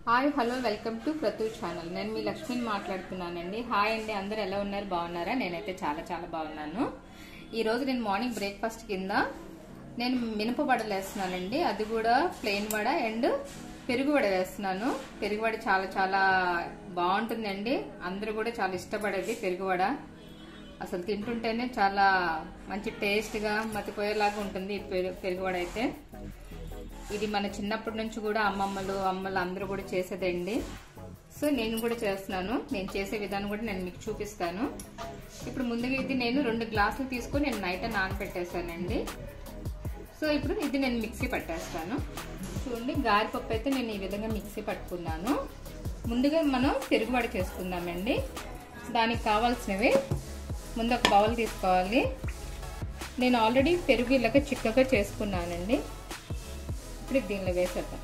hi hello welcome to Prathu channel నేను మీ లక్ష్మిని మాట్లాడుతున్నానండి హాయ్ అండి అందరు ఎలా ఉన్నారు బాగున్నారా నేనైతే చాలా చాలా బాగున్నాను ఈ రోజు నేను మార్నింగ్ బ్రేక్ఫాస్ట్ కింద నేను మినప వడలు వేస్తున్నానండి అది కూడా ప్లెయిన్ వడ అండ్ పెరుగు వడ వేస్తున్నాను పెరుగు వడ చాలా చాలా బాగుంటుందండి అందరూ కూడా చాలా ఇష్టపడేది పెరుగు వడ అసలు తింటుంటేనే చాలా మంచి టేస్ట్గా మతిపోయేలాగా ఉంటుంది ఈ పెరుగు పెరుగు వడ అయితే ఇది మన చిన్నప్పటి నుంచి కూడా అమ్మమ్మలు అమ్మలు అందరూ కూడా చేసేదండి సో నేను కూడా చేస్తున్నాను నేను చేసే విధానం కూడా నేను మీకు చూపిస్తాను ఇప్పుడు ముందుగా ఇది నేను రెండు గ్లాసులు తీసుకొని నేను నైట్ నానబెట్టేశానండి సో ఇప్పుడు ఇది నేను మిక్సీ పట్టేస్తాను చూడండి గారిపప్పు అయితే నేను ఈ విధంగా మిక్సీ పట్టుకున్నాను ముందుగా మనం పెరుగుబడ చేసుకుందామండి దానికి కావాల్సినవి ముందు ఒక బౌల్ తీసుకోవాలి నేను ఆల్రెడీ పెరుగు ఇలాగ చిక్కగా చేసుకున్నానండి ఇప్పుడు దీనిలో వేసేద్దాం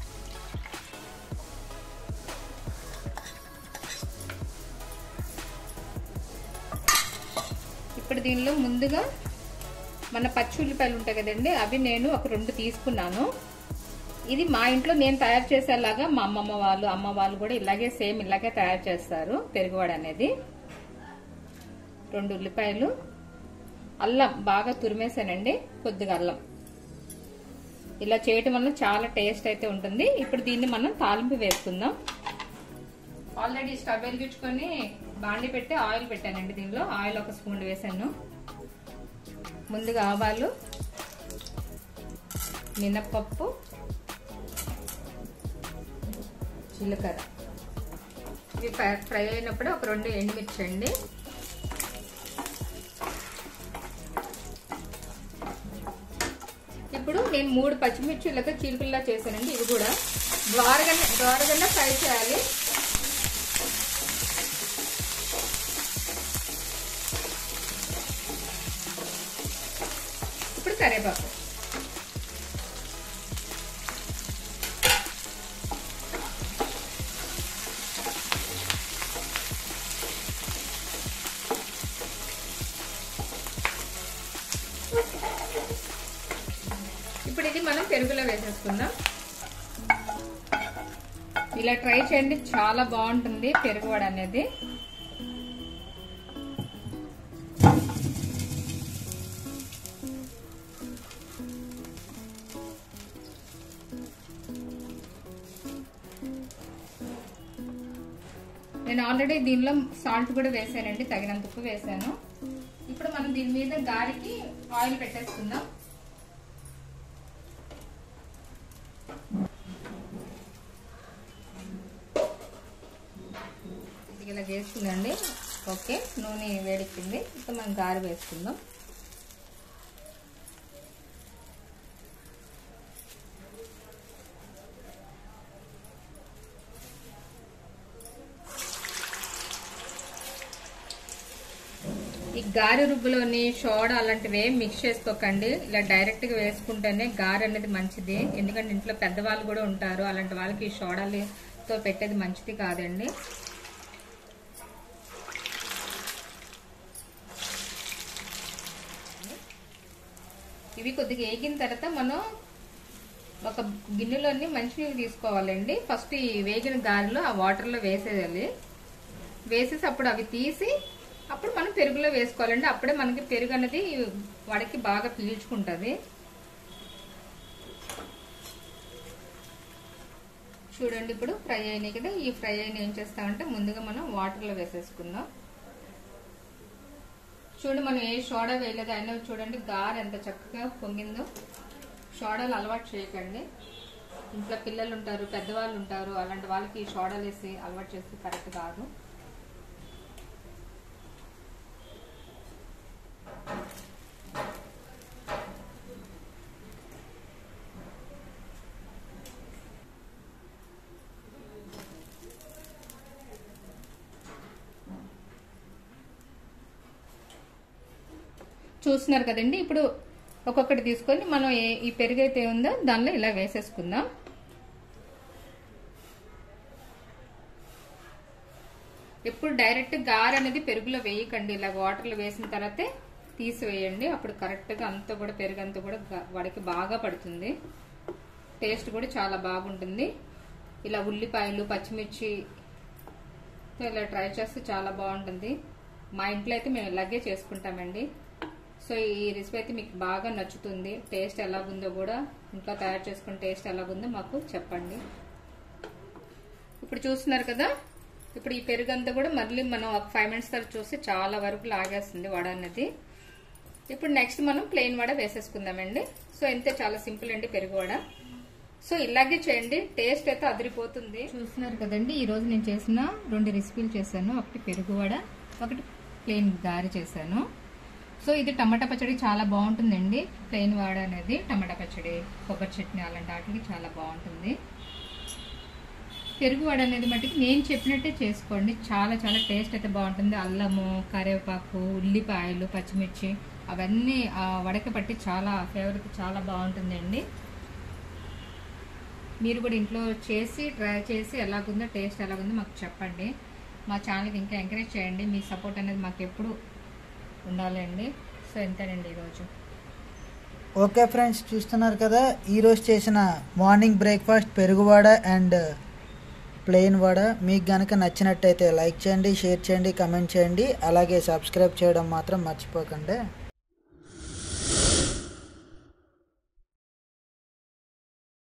ఇప్పుడు దీనిలో ముందుగా మన పచ్చి ఉల్లిపాయలు ఉంటాయి కదండి అవి నేను ఒక రెండు తీసుకున్నాను ఇది మా ఇంట్లో నేను తయారు చేసేలాగా మా అమ్మమ్మ వాళ్ళు అమ్మ వాళ్ళు కూడా ఇలాగే సేమ్ ఇలాగే తయారు చేస్తారు పెరుగువాడ అనేది రెండు ఉల్లిపాయలు అల్లం బాగా తురిమేసానండి కొద్దిగా అల్లం ఇలా చేయటం వల్ల చాలా టేస్ట్ అయితే ఉంటుంది ఇప్పుడు దీన్ని మనం తాలింపు వేసుకుందాం ఆల్రెడీ స్టవ్ వెలిగించుకొని బాండి పెట్టి ఆయిల్ పెట్టానండి దీనిలో ఆయిల్ ఒక స్పూన్ వేసాను ముందుగా ఆవాలు మినప్పప్పు జీలకర్ర ఇవి ఫ్రై అయినప్పుడు ఒక రెండు ఎండుమిర్చి అండి ఇప్పుడు నేను మూడు పచ్చిమిర్చిలతో చీలికల్లా చేశానండి ఇవి కూడా ద్వారగా ద్వారగా ఫ్రై చేయాలి ఇప్పుడు కరివేపాకు ఇప్పుడు ఇది మనం పెరుగులో వేసేసుకుందాం ఇలా ట్రై చేయండి చాలా బాగుంటుంది పెరుగువడ అనేది నేను ఆల్రెడీ దీనిలో సాల్ట్ కూడా వేసానండి తగినంత ఉప్పు వేసాను ఇప్పుడు మనం దీని మీద గారికి ఆయిల్ పెట్టేసుకుందాం ఇలా వేసుకుందండి ఓకే నూనె వేడెక్కింది ఇప్పుడు మనం గారి వేసుకుందాం ఈ గారె రుబ్బులోని సోడా అలాంటివి ఏం మిక్స్ చేసుకోకండి ఇలా డైరెక్ట్ గా వేసుకుంటేనే గారె అనేది మంచిది ఎందుకంటే ఇంట్లో పెద్దవాళ్ళు కూడా ఉంటారు అలాంటి వాళ్ళకి ఈ సోడాలతో పెట్టేది మంచిది కాదండి ఇవి కొద్దిగా వేగిన తర్వాత మనం ఒక గిన్నెలోని మంచినీళ్ళు తీసుకోవాలండి ఫస్ట్ ఈ వేగిన గారెలో ఆ వాటర్లో వేసేయాలి వేసేసి అప్పుడు అవి తీసి అప్పుడు మనం పెరుగులో వేసుకోవాలండి అప్పుడే మనకి పెరుగు అనేది వాడికి బాగా పీల్చుకుంటుంది చూడండి ఇప్పుడు ఫ్రై అయినాయి కదా ఈ ఫ్రై అయిన ఏం చేస్తామంటే ముందుగా మనం వాటర్లో వేసేసుకుందాం చూడండి మనం ఏ సోడా వేయలేదు అయినా చూడండి గారు ఎంత చక్కగా పొంగిందో సోడాలు అలవాటు చేయకండి ఇంట్లో పిల్లలు ఉంటారు పెద్దవాళ్ళు ఉంటారు అలాంటి వాళ్ళకి ఈ సోడాలు వేసి అలవాటు చేస్తే కరెక్ట్ కాదు చూస్తున్నారు కదండి ఇప్పుడు ఒక్కొక్కటి తీసుకొని మనం ఈ పెరుగు అయితే ఉందో దానిలో ఇలా వేసేసుకుందాం ఎప్పుడు డైరెక్ట్ గారె అనేది పెరుగులో వేయకండి ఇలా వాటర్లో వేసిన తర్వాతే తీసివేయండి అప్పుడు కరెక్ట్గా అంతా కూడా పెరుగు అంతా కూడా వాడికి బాగా పడుతుంది టేస్ట్ కూడా చాలా బాగుంటుంది ఇలా ఉల్లిపాయలు పచ్చిమిర్చి సో ఇలా ట్రై చేస్తే చాలా బాగుంటుంది మా ఇంట్లో అయితే మేము ఇలాగే చేసుకుంటామండి సో ఈ రెసిపీ అయితే మీకు బాగా నచ్చుతుంది టేస్ట్ ఎలాగుందో కూడా ఇంట్లో తయారు చేసుకున్న టేస్ట్ ఎలాగుందో మాకు చెప్పండి ఇప్పుడు చూస్తున్నారు కదా ఇప్పుడు ఈ పెరుగు అంతా కూడా మళ్ళీ మనం ఒక ఫైవ్ మినిట్స్ తర్వాత చూస్తే చాలా వరకు లాగేస్తుంది వడ అన్నది ఇప్పుడు నెక్స్ట్ మనం ప్లెయిన్ వడ వేసేసుకుందామండి సో ఇంతే చాలా సింపుల్ అండి పెరుగు వడ సో ఇలాగే చేయండి టేస్ట్ అయితే అదిరిపోతుంది చూస్తున్నారు కదండి ఈ రోజు నేను చేసిన రెండు రెసిపీలు చేశాను ఒకటి పెరుగు వడ ఒకటి ప్లెయిన్ గారి చేశాను సో ఇది టమాటా పచ్చడి చాలా బాగుంటుందండి ప్లెయిన్ వాడ అనేది టమాటా పచ్చడి కొబ్బరి చట్నీ అలాంటి వాటికి చాలా బాగుంటుంది పెరుగు వడ అనేది మట్టుకు నేను చెప్పినట్టే చేసుకోండి చాలా చాలా టేస్ట్ అయితే బాగుంటుంది అల్లము కరివేపాకు ఉల్లిపాయలు పచ్చిమిర్చి అవన్నీ ఆ వడక పట్టి చాలా ఫేవరెట్ చాలా బాగుంటుందండి మీరు కూడా ఇంట్లో చేసి ట్రై చేసి ఎలాగుందో టేస్ట్ ఎలాగుందో మాకు చెప్పండి మా ఛానల్కి ఇంకా ఎంకరేజ్ చేయండి మీ సపోర్ట్ అనేది మాకు ఎప్పుడు ఉండాలండి సో ఎంతేనండి ఈరోజు ఓకే ఫ్రెండ్స్ చూస్తున్నారు కదా ఈరోజు చేసిన మార్నింగ్ బ్రేక్ఫాస్ట్ పెరుగువాడ అండ్ ప్లెయిన్ వడ మీకు కనుక నచ్చినట్టయితే లైక్ చేయండి షేర్ చేయండి కమెంట్ చేయండి అలాగే సబ్స్క్రైబ్ చేయడం మాత్రం మర్చిపోకండి